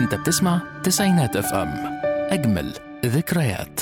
انت بتسمع تسعينات اف ام اجمل ذكريات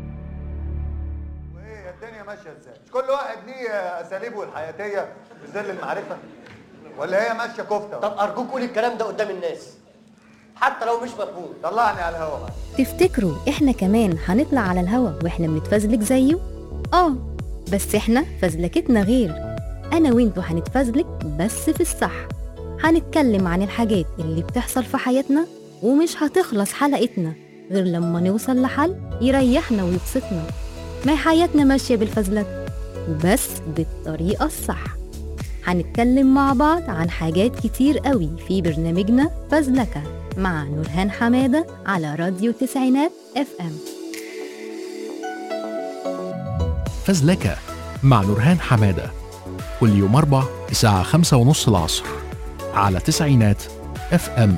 وايه الدنيا ماشيه ازاي؟ مش كل واحد ليه اساليبه الحياتيه في ظل المعرفه؟ ولا هي ماشيه كفته؟ طب ارجوك قول الكلام ده قدام الناس حتى لو مش مفهوم طلعني على الهوا بقى تفتكروا احنا كمان هنطلع على الهوا واحنا بنتفزلك زيه؟ اه بس احنا فزلكتنا غير انا وانتوا هنتفزلك بس في الصح هنتكلم عن الحاجات اللي بتحصل في حياتنا ومش هتخلص حلقتنا غير لما نوصل لحل يريحنا ويبسطنا ما هي حياتنا ماشية بالفزلك وبس بالطريقة الصح هنتكلم مع بعض عن حاجات كتير قوي في برنامجنا فزلكة مع نورهان حمادة على راديو تسعينات اف ام فزلكة مع نورهان حمادة كل يوم أربع الساعة خمسة ونص العصر على تسعينات اف ام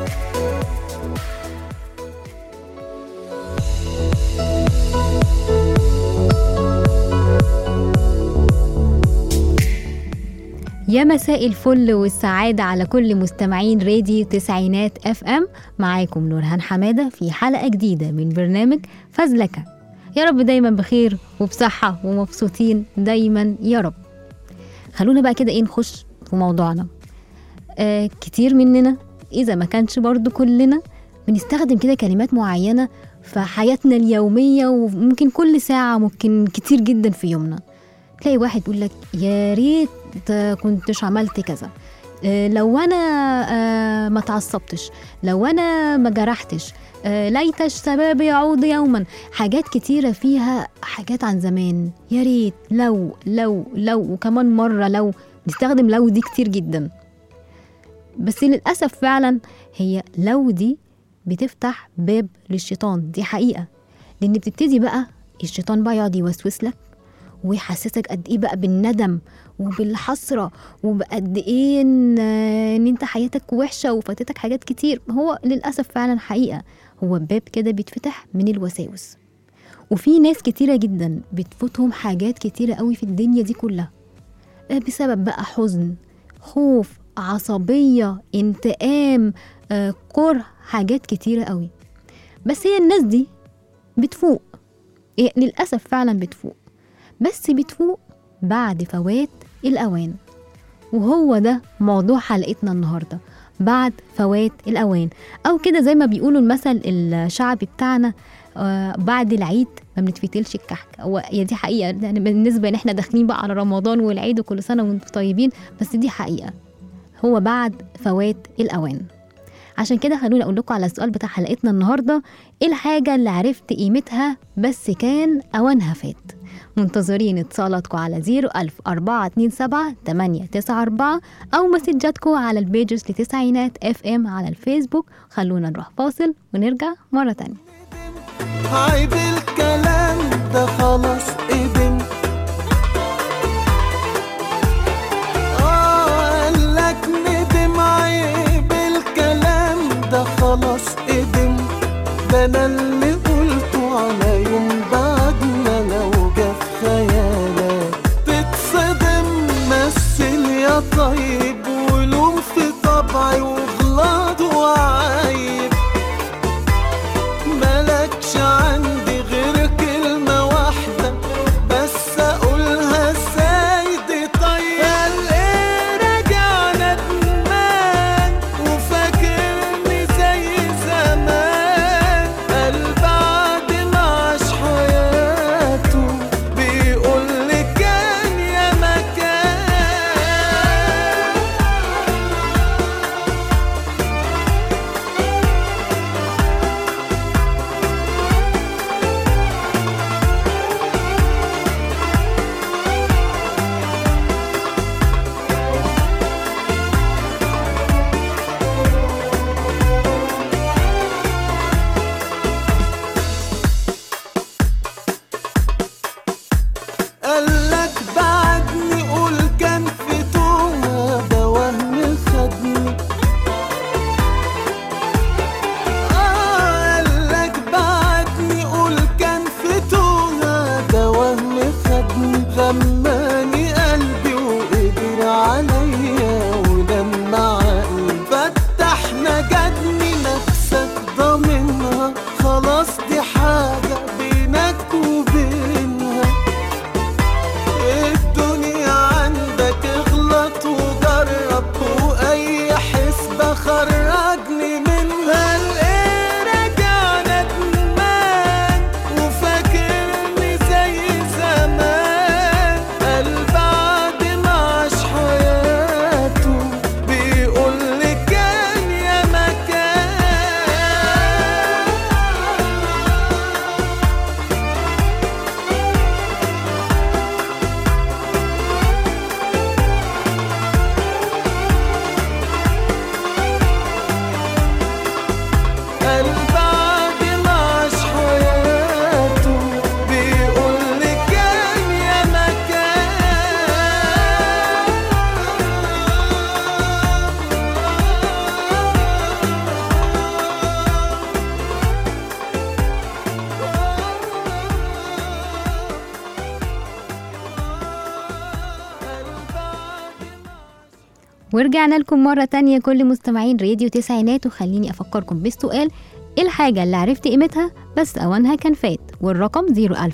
يا مساء الفل والسعادة على كل مستمعين راديو تسعينات اف ام معاكم نورهان حمادة في حلقة جديدة من برنامج فزلكة يا رب دايما بخير وبصحة ومبسوطين دايما يا رب خلونا بقى كده ايه نخش في موضوعنا آه كتير مننا إذا ما كانش برضو كلنا بنستخدم كده كلمات معينة في حياتنا اليومية وممكن كل ساعة ممكن كتير جدا في يومنا تلاقي واحد يقول لك يا ريت كنتش عملت كذا آه، لو انا آه، ما تعصبتش لو انا ما جرحتش آه، ليت الشباب يعود يوما حاجات كتيرة فيها حاجات عن زمان يا ريت لو لو لو وكمان مرة لو نستخدم لو دي كتير جدا بس للأسف فعلا هي لو دي بتفتح باب للشيطان دي حقيقة لأن بتبتدي بقى الشيطان بقى يقعد يوسوس لك ويحسسك قد ايه بقى بالندم وبالحسرة وبقد ايه ان, إن انت حياتك وحشة وفاتتك حاجات كتير هو للأسف فعلا حقيقة هو باب كده بيتفتح من الوساوس وفي ناس كتيرة جدا بتفوتهم حاجات كتيرة قوي في الدنيا دي كلها آه، بسبب بقى حزن خوف عصبية انتقام آه، كره حاجات كتيرة قوي بس هي الناس دي بتفوق إيه، للأسف فعلا بتفوق بس بتفوق بعد فوات الأوان وهو ده موضوع حلقتنا النهاردة بعد فوات الأوان أو كده زي ما بيقولوا المثل الشعبي بتاعنا آه بعد العيد ما بنتفتلش الكحك هو هي دي حقيقة يعني بالنسبة ان احنا داخلين بقى على رمضان والعيد وكل سنة وانتم طيبين بس دي حقيقة هو بعد فوات الأوان عشان كده خلوني أقول لكم على السؤال بتاع حلقتنا النهاردة إيه الحاجة اللي عرفت قيمتها بس كان أوانها فات منتظرين اتصالاتكم على 01000 427 894 أو مسجاتكم على البيجز لتسعينات اف ام على الفيسبوك خلونا نروح فاصل ونرجع مرة تانية عيب الكلام ده خلاص قدم آه قالك ندم عيب الكلام ده خلاص قدم ده انا اللي قلته على يوم بعدنا لو جه في خيالك تتصدم مثل يا طيب ولوم في طبعي وغلط وعيب ملكش عندي غير كلمة واحدة بس أقولها ازاي دي طيب قال ايه راجع ندمان وفاكرني زي زمان قال بعد ما عاش حياته بيقول لي كان يا مكان ورجعنا لكم مرة تانية كل مستمعين راديو تسعينات وخليني أفكركم بالسؤال إيه الحاجة اللي عرفت قيمتها بس أوانها كان فات والرقم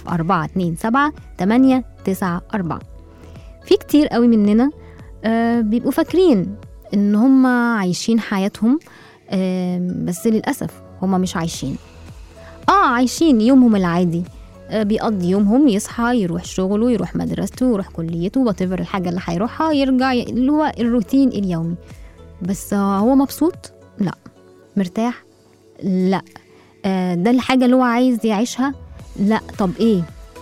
00427 في كتير قوي مننا آه بيبقوا فاكرين إن هم عايشين حياتهم آه بس للأسف هم مش عايشين اه عايشين يومهم العادي آه، بيقضي يومهم يصحى يروح شغله يروح مدرسته يروح كليته واتيفر الحاجة اللي هيروحها يرجع ي- اللي هو الروتين اليومي بس آه، هو مبسوط لا مرتاح لا آه، ده الحاجة اللي هو عايز يعيشها لا طب ايه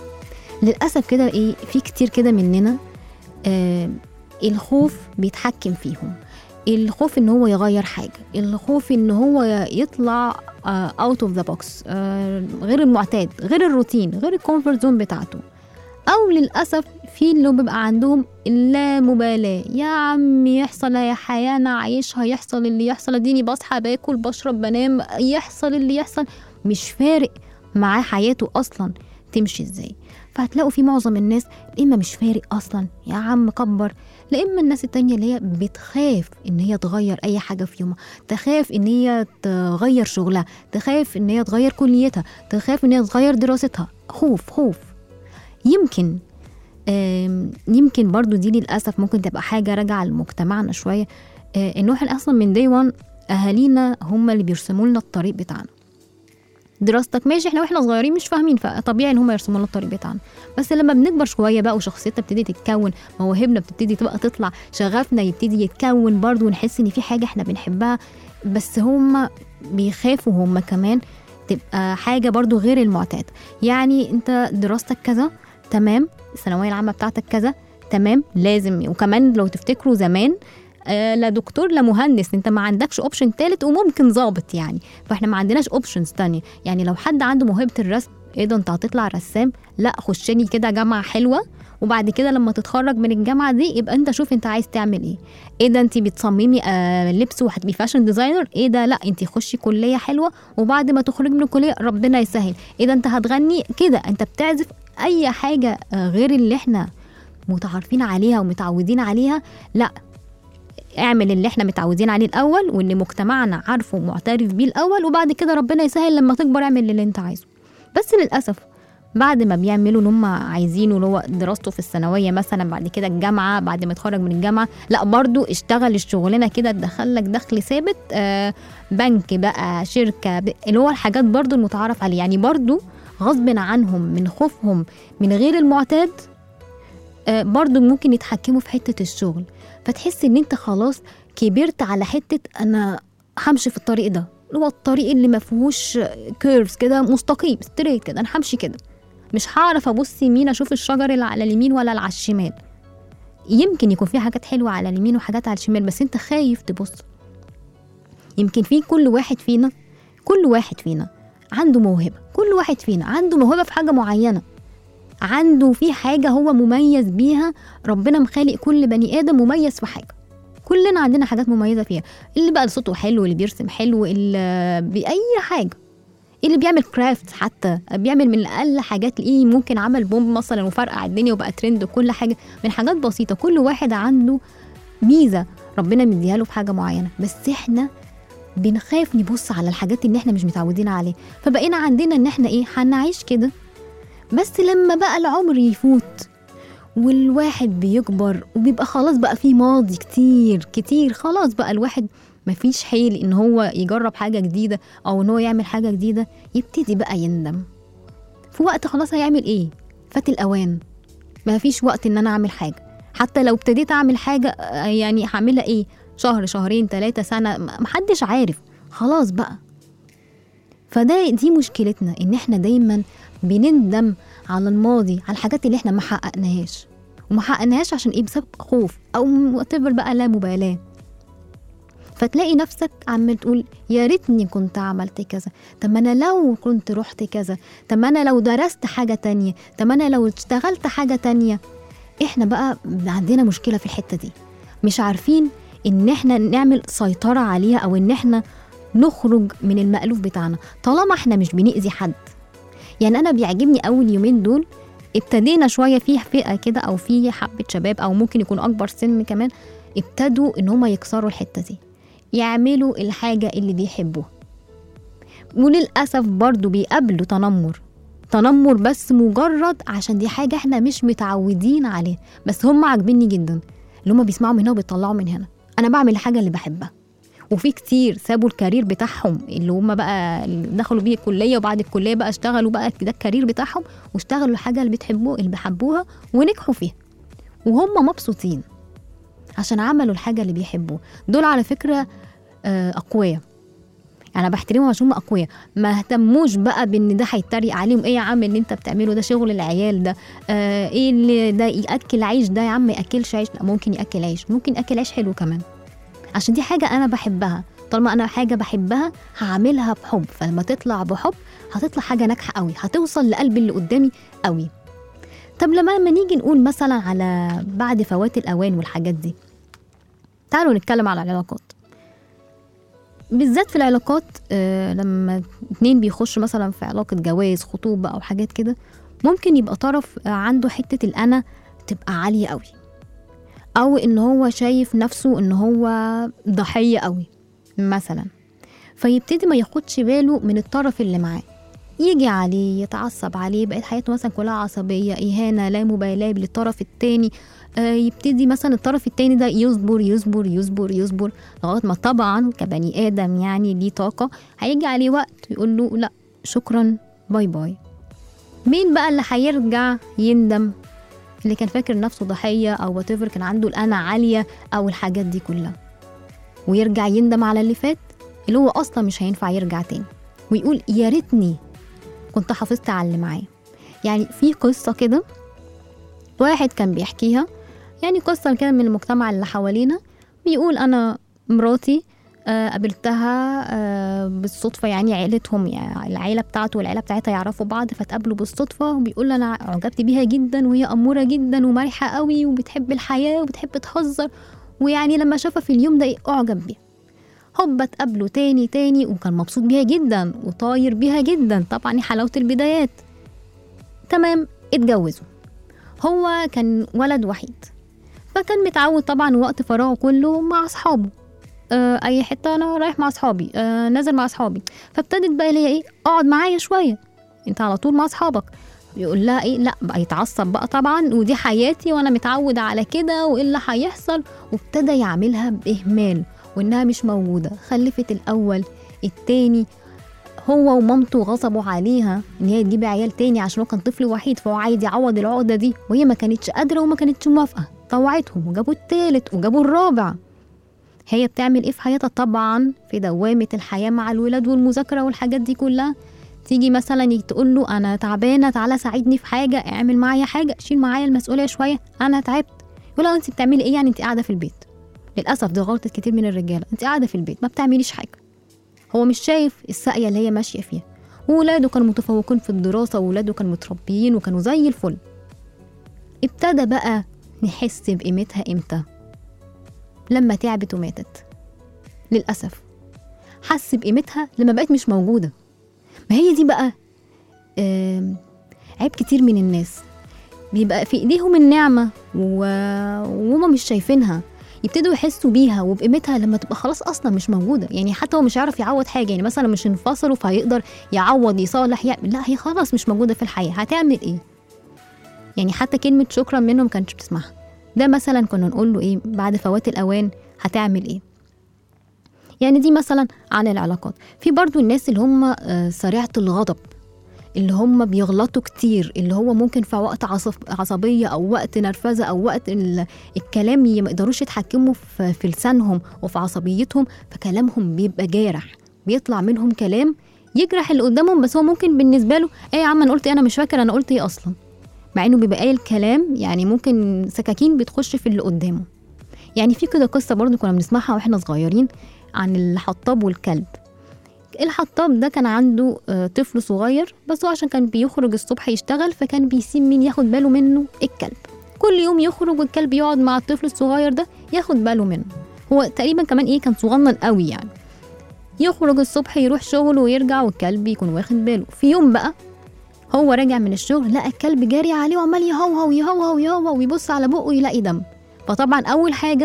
للأسف كده ايه في كتير كده مننا آه الخوف بيتحكم فيهم الخوف ان هو يغير حاجه الخوف ان هو يطلع اوت اوف ذا بوكس غير المعتاد غير الروتين غير الكومفورت زون بتاعته او للاسف في اللي بيبقى عندهم اللامبالاه يا عم يحصل يا حياه انا عايشها يحصل اللي يحصل اديني بصحى باكل بشرب بنام يحصل اللي يحصل مش فارق معاه حياته اصلا تمشي ازاي فهتلاقوا في معظم الناس يا اما مش فارق اصلا يا عم كبر لا اما الناس التانية اللي هي بتخاف ان هي تغير اي حاجة في يومها تخاف ان هي تغير شغلها تخاف ان هي تغير كليتها تخاف ان هي تغير دراستها خوف خوف يمكن آم، يمكن برضو دي للأسف ممكن تبقى حاجة راجعة لمجتمعنا شوية آه، إنه إحنا أصلا من داي وان أهالينا هم اللي بيرسموا لنا الطريق بتاعنا دراستك ماشي احنا واحنا صغيرين مش فاهمين فطبيعي ان هم يرسموا لنا الطريق بتاعنا بس لما بنكبر شويه بقى وشخصيتنا بتبتدي تتكون مواهبنا بتبتدي تبقى تطلع شغفنا يبتدي يتكون برضو ونحس ان في حاجه احنا بنحبها بس هم بيخافوا هم كمان تبقى حاجه برضو غير المعتاد يعني انت دراستك كذا تمام الثانويه العامه بتاعتك كذا تمام لازم وكمان لو تفتكروا زمان آه، لا دكتور لا مهندس انت ما عندكش اوبشن تالت وممكن ظابط يعني فاحنا ما عندناش اوبشنز تانية يعني لو حد عنده موهبه الرسم ايه ده انت هتطلع رسام لا خشني كده جامعه حلوه وبعد كده لما تتخرج من الجامعه دي يبقى انت شوف انت عايز تعمل ايه ايه ده انت بتصممي آه لبس وهتبقي فاشن ديزاينر ايه ده لا انت خشي كليه حلوه وبعد ما تخرجي من الكليه ربنا يسهل ايه ده انت هتغني كده انت بتعزف اي حاجه آه غير اللي احنا متعارفين عليها ومتعودين عليها لا اعمل اللي احنا متعودين عليه الاول واللي مجتمعنا عارفه ومعترف بيه الاول وبعد كده ربنا يسهل لما تكبر اعمل اللي انت عايزه بس للاسف بعد ما بيعملوا اللي هم عايزينه اللي هو دراسته في الثانويه مثلا بعد كده الجامعه بعد ما يتخرج من الجامعه لا برضو اشتغل الشغلانه كده تدخل لك دخل ثابت آه بنك بقى شركه ب- اللي هو الحاجات برضو المتعارف عليه يعني برضو غصب عنهم من خوفهم من غير المعتاد آه برضو ممكن يتحكموا في حته الشغل فتحس ان انت خلاص كبرت على حته انا همشي في الطريق ده اللي هو الطريق اللي ما فيهوش كيرفز كده مستقيم ستريت كده انا همشي كده مش هعرف ابص يمين اشوف الشجر اللي على اليمين ولا اللي على الشمال يمكن يكون في حاجات حلوه على اليمين وحاجات على الشمال بس انت خايف تبص يمكن في كل واحد فينا كل واحد فينا عنده موهبه كل واحد فينا عنده موهبه في حاجه معينه عنده في حاجه هو مميز بيها ربنا مخالق كل بني ادم مميز في حاجه كلنا عندنا حاجات مميزه فيها اللي بقى صوته حلو اللي بيرسم حلو اللي باي حاجه اللي بيعمل كرافت حتى بيعمل من اقل حاجات تلاقيه ممكن عمل بومب مثلا وفرقع الدنيا وبقى ترند وكل حاجه من حاجات بسيطه كل واحد عنده ميزه ربنا مديها له في حاجه معينه بس احنا بنخاف نبص على الحاجات اللي احنا مش متعودين عليها فبقينا عندنا ان احنا ايه هنعيش كده بس لما بقى العمر يفوت والواحد بيكبر وبيبقى خلاص بقى في ماضي كتير كتير خلاص بقى الواحد مفيش حيل ان هو يجرب حاجه جديده او ان هو يعمل حاجه جديده يبتدي بقى يندم في وقت خلاص هيعمل ايه فات الاوان مفيش وقت ان انا اعمل حاجه حتى لو ابتديت اعمل حاجه آه، يعني هعملها ايه شهر شهرين ثلاثة سنة م- محدش عارف خلاص بقى فده دي مشكلتنا ان احنا دايما بنندم على الماضي على الحاجات اللي احنا ما حققناهاش وما حققناهاش عشان ايه بسبب خوف او whatever بقى لا مبالاه فتلاقي نفسك عمال تقول يا ريتني كنت عملت كذا طب ما انا لو كنت رحت كذا طب ما انا لو درست حاجه تانية طب ما انا لو اشتغلت حاجه تانية احنا بقى عندنا مشكله في الحته دي مش عارفين ان احنا نعمل سيطره عليها او ان احنا نخرج من المألوف بتاعنا طالما احنا مش بنأذي حد يعني انا بيعجبني اول يومين دول ابتدينا شويه في فئه كده او في حبه شباب او ممكن يكون اكبر سن كمان ابتدوا ان هما يكسروا الحته دي يعملوا الحاجه اللي بيحبوها وللاسف برضو بيقابلوا تنمر تنمر بس مجرد عشان دي حاجه احنا مش متعودين عليها بس هم عاجبيني جدا اللي هم بيسمعوا من هنا وبيطلعوا من هنا انا بعمل الحاجه اللي بحبها وفي كتير سابوا الكارير بتاعهم اللي هم بقى اللي دخلوا بيه الكليه وبعد الكليه بقى اشتغلوا بقى ده الكارير بتاعهم واشتغلوا الحاجه اللي بتحبوه اللي بيحبوها ونجحوا فيها وهم مبسوطين عشان عملوا الحاجه اللي بيحبوها دول على فكره آه، اقوياء انا بحترمهم عشان هم اقوياء ما اهتموش بقى بان ده هيتريق عليهم ايه يا عم اللي انت بتعمله ده شغل العيال ده آه ايه اللي ده ياكل عيش ده يا عم ما ياكلش عيش لا ممكن ياكل عيش ممكن ياكل عيش حلو كمان عشان دي حاجه انا بحبها طالما انا حاجه بحبها هعملها بحب فلما تطلع بحب هتطلع حاجه ناجحه قوي هتوصل لقلب اللي قدامي قوي طب لما لما نيجي نقول مثلا على بعد فوات الاوان والحاجات دي تعالوا نتكلم على العلاقات بالذات في العلاقات آه لما اتنين بيخشوا مثلا في علاقة جواز خطوبة أو حاجات كده ممكن يبقى طرف آه عنده حتة الأنا تبقى عالية قوي أو إن هو شايف نفسه إن هو ضحية قوي مثلا فيبتدي ما ياخدش باله من الطرف اللي معاه يجي عليه يتعصب عليه بقت حياته مثلا كلها عصبية إهانة لا مبالاة للطرف التاني آه، يبتدي مثلا الطرف التاني ده يصبر يصبر يصبر يصبر لغايه ما طبعا كبني ادم يعني ليه طاقه هيجي عليه وقت يقول له لا شكرا باي باي مين بقى اللي هيرجع يندم اللي كان فاكر نفسه ضحيه او وات كان عنده الانا عاليه او الحاجات دي كلها ويرجع يندم على اللي فات اللي هو اصلا مش هينفع يرجع تاني ويقول يا ريتني كنت حافظت على اللي معايا يعني في قصه كده واحد كان بيحكيها يعني قصة كده من المجتمع اللي حوالينا بيقول أنا مراتي آه، قابلتها آه، بالصدفة يعني عيلتهم يعني العيلة بتاعته والعيلة بتاعتها يعرفوا بعض فتقابلوا بالصدفة وبيقول أنا عجبت بيها جدا وهي أمورة جدا ومرحة قوي وبتحب الحياة وبتحب تهزر ويعني لما شافها في اليوم ده إيه، أعجب بيها هوبا اتقابلوا تاني تاني وكان مبسوط بيها جدا وطاير بيها جدا طبعا حلاوة البدايات تمام اتجوزوا هو كان ولد وحيد فكان متعود طبعا وقت فراغه كله مع اصحابه آه اي حته انا رايح مع اصحابي آه نازل مع اصحابي فابتدت بقى اللي هي ايه اقعد معايا شويه انت على طول مع اصحابك يقول لها ايه لا بقى يتعصب بقى طبعا ودي حياتي وانا متعود على كده وايه اللي هيحصل وابتدى يعملها باهمال وانها مش موجوده خلفت الاول التاني هو ومامته غصبوا عليها ان هي تجيب عيال تاني عشان هو كان طفل وحيد فهو عايز يعوض العقده دي وهي ما كانتش قادره وما كانتش موافقه طوعتهم وجابوا التالت وجابوا الرابع هي بتعمل ايه في حياتها طبعا في دوامه الحياه مع الولاد والمذاكره والحاجات دي كلها تيجي مثلا تقول له انا تعبانه تعالى ساعدني في حاجه اعمل معايا حاجه شيل معايا المسؤوليه شويه انا تعبت يقول لها انت بتعملي ايه يعني انت قاعده في البيت للاسف دي غلطه كتير من الرجاله انت قاعده في البيت ما بتعمليش حاجه هو مش شايف الساقيه اللي هي ماشيه فيها وولاده كانوا متفوقين في الدراسه وولاده كانوا متربيين وكانوا زي الفل ابتدى بقى نحس بقيمتها امتى لما تعبت وماتت للأسف حس بقيمتها لما بقت مش موجودة ما هي دي بقى آم، عيب كتير من الناس بيبقى في ايديهم النعمة و... وهما مش شايفينها يبتدوا يحسوا بيها وبقيمتها لما تبقى خلاص اصلا مش موجوده يعني حتى هو مش عارف يعوض حاجه يعني مثلا مش انفصلوا فهيقدر يعوض يصالح يعمل لا هي خلاص مش موجوده في الحياه هتعمل ايه يعني حتى كلمه شكرا منه ما كانتش بتسمعها ده مثلا كنا نقول له ايه بعد فوات الاوان هتعمل ايه يعني دي مثلا عن العلاقات في برضو الناس اللي هم آه، سريعه الغضب اللي هم بيغلطوا كتير اللي هو ممكن في وقت عصب عصبية أو وقت نرفزة أو وقت ال- الكلام ي- ما يقدروش يتحكموا في, في لسانهم وفي عصبيتهم فكلامهم بيبقى جارح بيطلع منهم كلام يجرح اللي قدامهم بس هو ممكن بالنسبة له ايه يا عم انا قلت ايه انا مش فاكر انا قلت ايه اصلا مع انه بيبقى قايل كلام يعني ممكن سكاكين بتخش في اللي قدامه يعني في كده قصة برضه كنا بنسمعها واحنا صغيرين عن الحطاب والكلب الحطاب ده كان عنده آه، طفل صغير بس هو عشان كان بيخرج الصبح يشتغل فكان بيسيب مين ياخد باله منه الكلب كل يوم يخرج والكلب يقعد مع الطفل الصغير ده ياخد باله منه هو تقريبا كمان ايه كان صغنن قوي يعني يخرج الصبح يروح شغله ويرجع والكلب يكون واخد باله في يوم بقى هو راجع من الشغل لقى الكلب جاري عليه وعمال يهوهو يهوهو يهوهو ويبص على بقه يلاقي دم فطبعا اول حاجه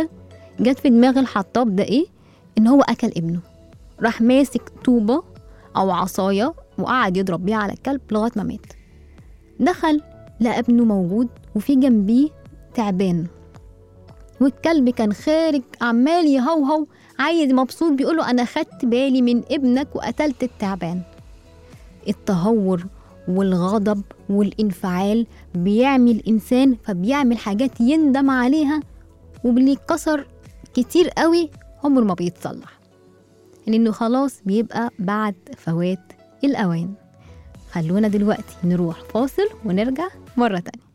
جت في دماغ الحطاب ده ايه ان هو اكل ابنه راح ماسك طوبة او عصاية وقعد يضرب بيها على الكلب لغاية ما مات دخل لقى ابنه موجود وفي جنبيه تعبان والكلب كان خارج عمال يهوهو عايز مبسوط بيقوله انا خدت بالي من ابنك وقتلت التعبان التهور والغضب والانفعال بيعمل الانسان فبيعمل حاجات يندم عليها واللي اتكسر كتير قوي عمره ما بيتصلح لانه خلاص بيبقى بعد فوات الاوان خلونا دلوقتي نروح فاصل ونرجع مرة تانية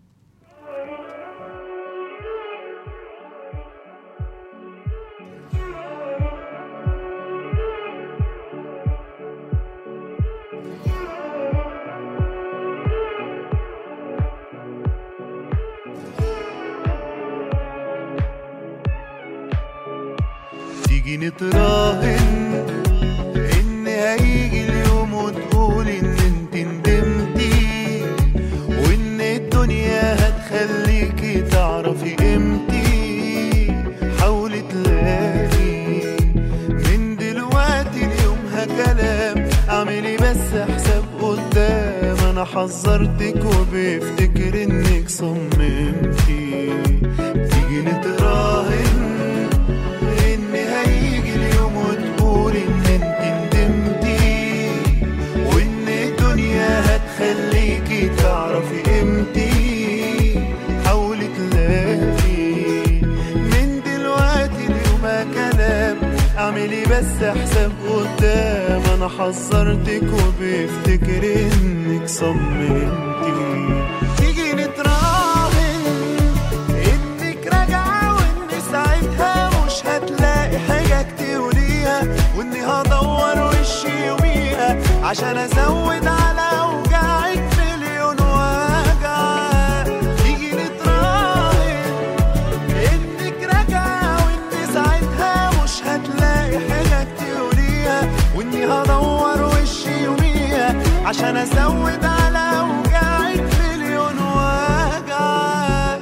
تيجي نتراهن ان هيجي اليوم وتقول ان انت ندمتي وان الدنيا هتخليكي تعرفي قيمتي حاولي تلاقي من دلوقتي ليومها كلام اعملي بس حساب قدام انا حذرتك وبفتكر انك صممتي تيجي نتراهن ان هيجي اليوم وتقول ان انت ندمتي وان الدنيا هتخليكي تعرفي قيمتي حاولي تلاقي من دلوقتي اليوم كلام اعملي بس حساب قدام انا حذرتك وبفتكر انك صممتي تيجي نتراهن انك راجعه وان ساعتها مش هتلاقي حاجه تقوليها واني هدور وشي يوميها عشان ازود على اوجاعك مليون وجع تيجي نتراهن انك راجعه وان ساعتها مش هتلاقي حاجه تقوليها واني هدور وشي يوميها عشان ازود على اوجاعك مليون وجع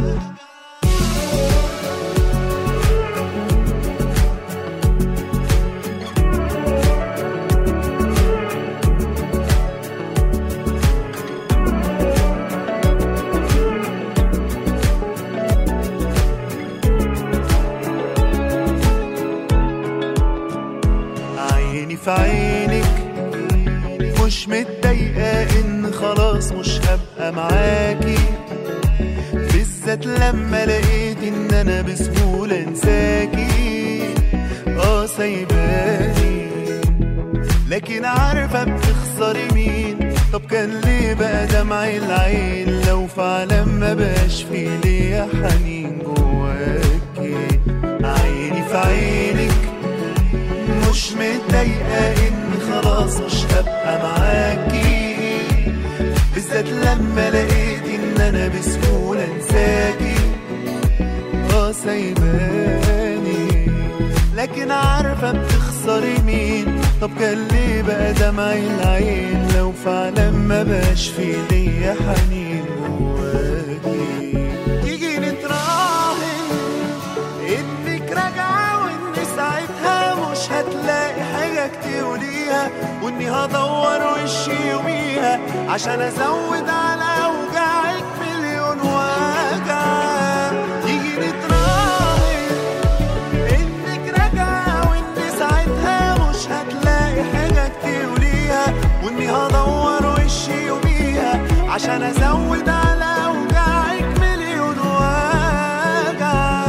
عيني في عينك مش متضايقة ان خلاص مش هبقى معاكي بالذات لما لقيت ان انا بسهولة انساكي اه سايباني لكن عارفة بتخسري مين طب كان ليه بقى دمع العين لو فعلا ما بقاش في ليا حنين جواكي عيني في عينك مش متضايقة إن خلاص مش هبقى معاكي بالذات لما لقيت إن أنا بسهولة أنساكي اه سايباني لكن عارفة بتخسري مين طب كان ليه بقى دمع العين لو فعلا ما بقاش في ليا حنين جواكي تيجي نتراهن انك راجعه وان ساعتها مش هتلاقي حاجه تقوليها واني هدور وشي يوميها عشان ازود على اوجاعك مليون وجع تيجي نتراهن انك راجعه وان ساعتها مش هتلاقي حاجه تقوليها واني هدور وشي يوميها عشان ازود على اوجاعك مليون وجع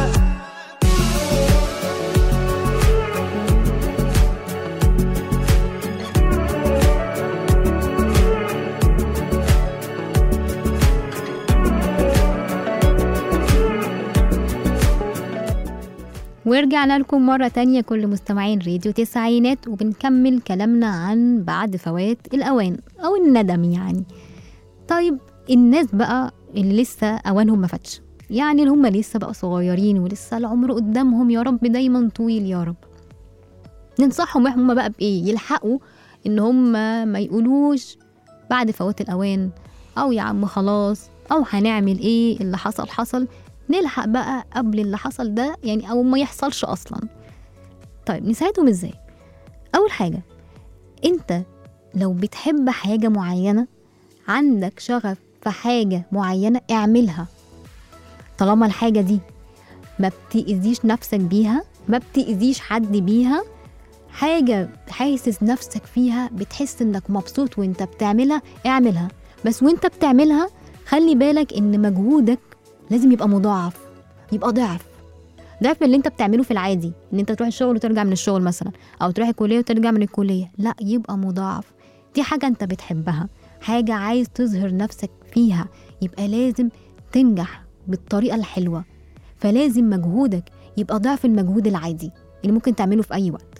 ورجعنا لكم مرة تانية كل مستمعين راديو تسعينات وبنكمل كلامنا عن بعد فوات الأوان أو الندم يعني طيب الناس بقى اللي لسه أوانهم ما فاتش يعني اللي هم لسه بقى صغيرين ولسه العمر قدامهم يا رب دايما طويل يا رب ننصحهم هم بقى بإيه يلحقوا إن هم ما يقولوش بعد فوات الأوان أو يا عم خلاص أو هنعمل إيه اللي حصل حصل نلحق بقى قبل اللي حصل ده يعني او ما يحصلش اصلا طيب نساعدهم ازاي اول حاجه انت لو بتحب حاجه معينه عندك شغف في حاجه معينه اعملها طالما الحاجه دي ما بتأذيش نفسك بيها ما بتأذيش حد بيها حاجة حاسس نفسك فيها بتحس انك مبسوط وانت بتعملها اعملها بس وانت بتعملها خلي بالك ان مجهودك لازم يبقى مضاعف يبقى ضعف ضعف من اللي انت بتعمله في العادي ان انت تروح الشغل وترجع من الشغل مثلا او تروح الكليه وترجع من الكليه لا يبقى مضاعف دي حاجه انت بتحبها حاجه عايز تظهر نفسك فيها يبقى لازم تنجح بالطريقه الحلوه فلازم مجهودك يبقى ضعف المجهود العادي اللي ممكن تعمله في اي وقت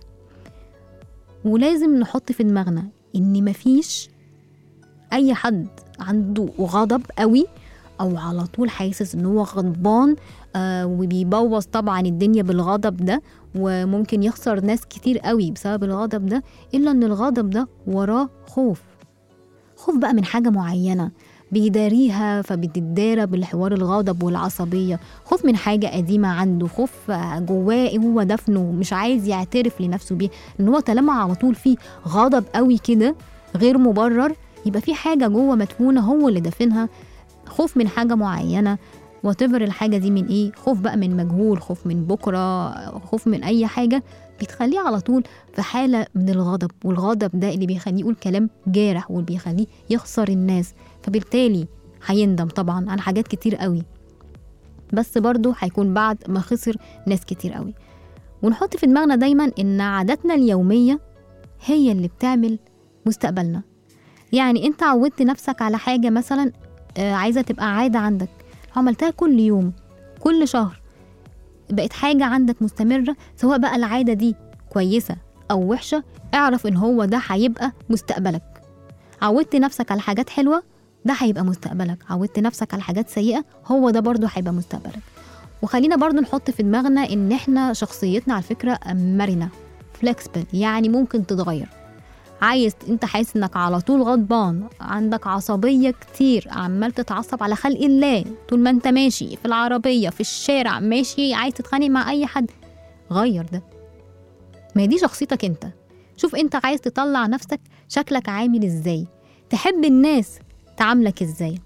ولازم نحط في دماغنا ان مفيش اي حد عنده غضب قوي او على طول حاسس ان هو غضبان آه وبيبوظ طبعا الدنيا بالغضب ده وممكن يخسر ناس كتير قوي بسبب الغضب ده الا ان الغضب ده وراه خوف خوف بقى من حاجه معينه بيداريها فبتدارى بالحوار الغضب والعصبية خوف من حاجة قديمة عنده خوف جواه هو دفنه مش عايز يعترف لنفسه بيه ان هو طالما على طول فيه غضب قوي كده غير مبرر يبقى في حاجة جوه مدفونة هو اللي دافنها خوف من حاجة معينة وتفر الحاجة دي من ايه خوف بقى من مجهول خوف من بكرة خوف من اي حاجة بتخليه على طول في حالة من الغضب والغضب ده اللي بيخليه يقول كلام جارح واللي بيخليه يخسر الناس فبالتالي هيندم طبعا على حاجات كتير قوي بس برضه هيكون بعد ما خسر ناس كتير قوي ونحط في دماغنا دايما ان عاداتنا اليومية هي اللي بتعمل مستقبلنا يعني انت عودت نفسك على حاجة مثلا آه، عايزة تبقى عادة عندك عملتها كل يوم كل شهر بقت حاجة عندك مستمرة سواء بقى العادة دي كويسة أو وحشة اعرف إن هو ده هيبقى مستقبلك عودت نفسك على حاجات حلوة ده هيبقى مستقبلك عودت نفسك على حاجات سيئة هو ده برضو هيبقى مستقبلك وخلينا برضو نحط في دماغنا إن إحنا شخصيتنا على فكرة مرنة فليكسبل يعني ممكن تتغير عايز انت حاسس انك على طول غضبان عندك عصبية كتير عمال تتعصب على خلق الله طول ما انت ماشي في العربية في الشارع ماشي عايز تتخانق مع اي حد غير ده ما هي دي شخصيتك انت شوف انت عايز تطلع نفسك شكلك عامل ازاي تحب الناس تعاملك ازاي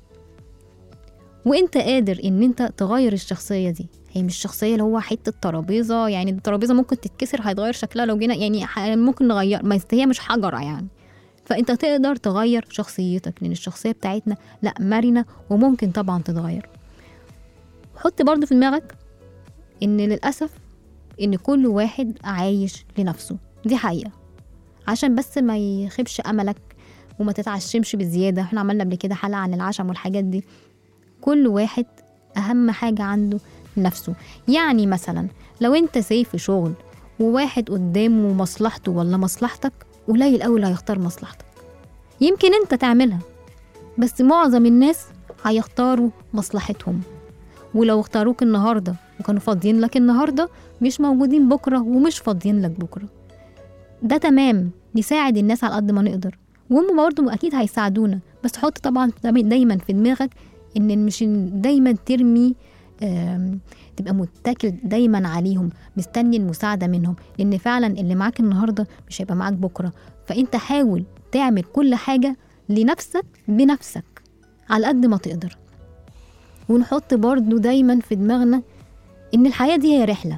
وانت قادر ان انت تغير الشخصية دي هي مش شخصية اللي هو حتة ترابيزة يعني الترابيزة ممكن تتكسر هيتغير شكلها لو جينا يعني ح- ممكن نغير بس هي مش حجرة يعني فانت تقدر تغير شخصيتك لان الشخصية بتاعتنا لا مرنة وممكن طبعا تتغير حط برضو في دماغك ان للأسف ان كل واحد عايش لنفسه دي حقيقة عشان بس ما يخيبش املك وما تتعشمش بزيادة احنا عملنا قبل كده حلقة عن العشم والحاجات دي كل واحد اهم حاجة عنده نفسه يعني مثلا لو انت سايب في شغل وواحد قدامه مصلحته ولا مصلحتك قليل قوي اللي هيختار مصلحتك يمكن انت تعملها بس معظم الناس هيختاروا مصلحتهم ولو اختاروك النهارده وكانوا فاضيين لك النهارده مش موجودين بكره ومش فاضيين لك بكره ده تمام نساعد الناس على قد ما نقدر وهم برضه اكيد هيساعدونا بس حط طبعا دايما في دماغك ان مش دايما ترمي آم، تبقى متكل دايما عليهم مستني المساعده منهم لان فعلا اللي معاك النهارده مش هيبقى معاك بكره فانت حاول تعمل كل حاجه لنفسك بنفسك على قد ما تقدر ونحط برضو دايما في دماغنا ان الحياه دي هي رحله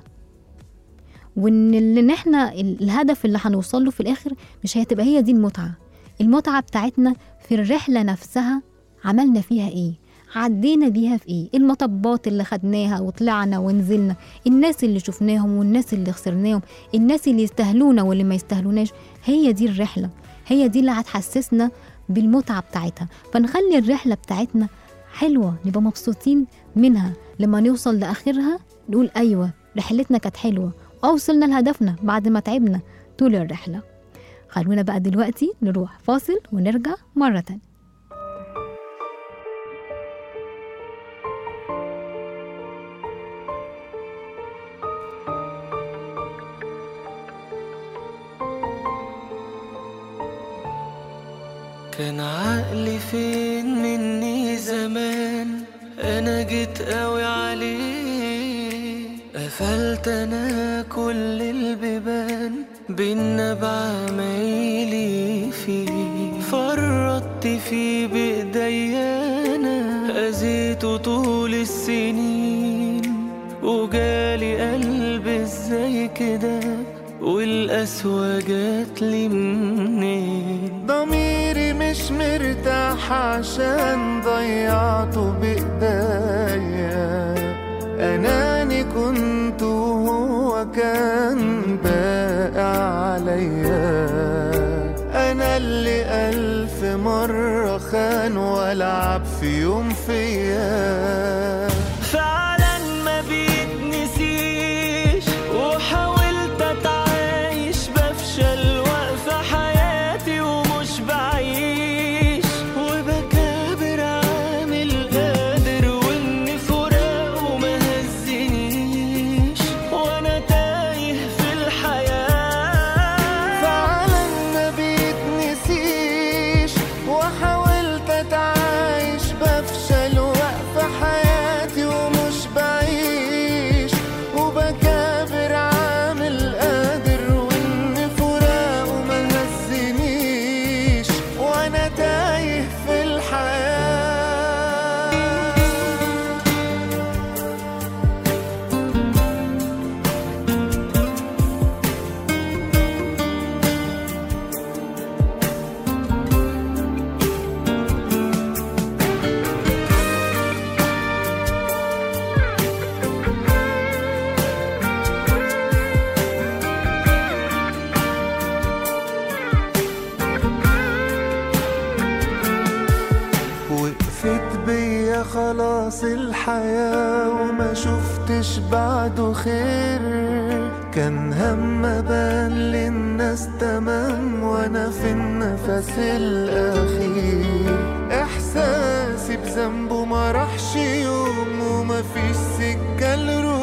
وان اللي إن احنا ال- الهدف اللي هنوصل له في الاخر مش هتبقى هي دي المتعه المتعه بتاعتنا في الرحله نفسها عملنا فيها ايه عدينا بيها في ايه المطبات اللي خدناها وطلعنا ونزلنا الناس اللي شفناهم والناس اللي خسرناهم الناس اللي يستاهلونا واللي ما يستاهلوناش هي دي الرحله هي دي اللي هتحسسنا بالمتعه بتاعتها فنخلي الرحله بتاعتنا حلوه نبقى مبسوطين منها لما نوصل لاخرها نقول ايوه رحلتنا كانت حلوه اوصلنا لهدفنا بعد ما تعبنا طول الرحله خلونا بقى دلوقتي نروح فاصل ونرجع مره تانية كان عقلي فين مني زمان انا جيت قوي عليه قفلت انا كل البيبان بينا بعمايلي فيه فرطت فيه بايديا انا اذيته طول السنين وجالي قلب ازاي كده والقسوة جاتلي منين ضميري مش مرتاح عشان ضيعته بإيديا أناني كنت وهو كان باقي عليا أنا اللي ألف مرة خان ولعب في يوم فيا فعلا ما بيتنسيش وحاولت اتعايش بفشل واقفة حياتي ومش بعيش وبكابر عامل قادر وان فراقه ما هزنيش وانا تايه في الحياة فعلا ما بيتنسيش وحاولت اتعايش بفشل واقفة حياتي ومش بعيش وبكابر عامل قادر وان فراقه ما هزنيش وانا تايه في الحياة وقفت بيا خلاص الحياة وما شفتش بعده خير كان هم بان للناس تمام وانا في النفس الاخير احساسي بذنبه ما راحش يوم وما فيش سكة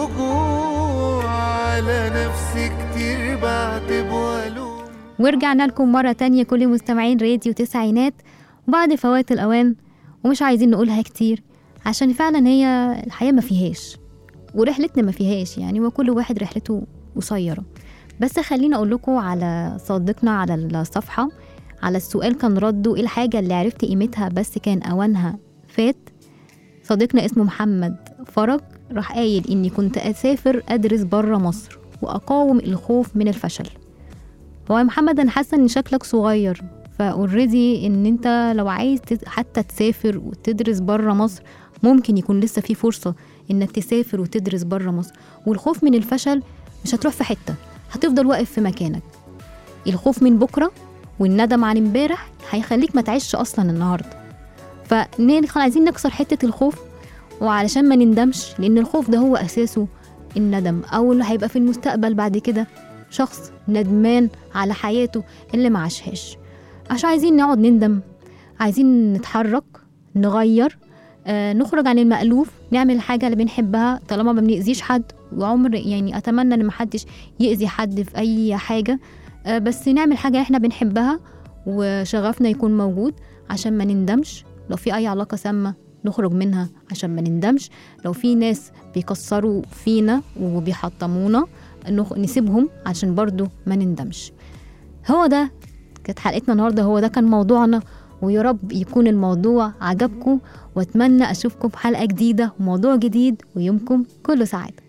لرجوع على نفسي كتير بعتب والوم ورجعنا لكم مرة تانية كل مستمعين راديو تسعينات وبعد فوات الأوان ومش عايزين نقولها كتير عشان فعلا هي الحياة ما فيهاش ورحلتنا ما فيهاش يعني وكل واحد رحلته قصيرة بس خليني أقول لكم على صديقنا على الصفحة على السؤال كان رده ايه الحاجة اللي عرفت قيمتها بس كان أوانها فات صديقنا اسمه محمد فرج راح قايل إني كنت أسافر أدرس برا مصر وأقاوم الخوف من الفشل هو يا محمد انا حاسه ان شكلك صغير فاوريدي ان انت لو عايز تت- حتى تسافر وتدرس بره مصر ممكن يكون لسه في فرصه انك تسافر وتدرس بره مصر والخوف من الفشل مش هتروح في حته هتفضل واقف في مكانك الخوف من بكره والندم عن امبارح هيخليك ما تعيش اصلا النهارده فندخل عايزين نكسر حته الخوف وعلشان ما نندمش لان الخوف ده هو اساسه الندم او اللي هيبقى في المستقبل بعد كده شخص ندمان على حياته اللي ما عاشهاش عشان عايزين نقعد نندم عايزين نتحرك نغير آه نخرج عن المألوف نعمل الحاجة اللي بنحبها طالما ما بنأذيش حد وعمر يعني أتمنى إن محدش يأذي حد في أي حاجة آه بس نعمل حاجة إحنا بنحبها وشغفنا يكون موجود عشان ما نندمش لو في أي علاقة سامة نخرج منها عشان ما نندمش لو في ناس بيكسروا فينا وبيحطمونا نخ- نسيبهم عشان برضو ما نندمش هو ده كانت حلقتنا النهارده هو ده كان موضوعنا ويا رب يكون الموضوع عجبكم واتمنى اشوفكم في حلقه جديده وموضوع جديد ويومكم كله سعاده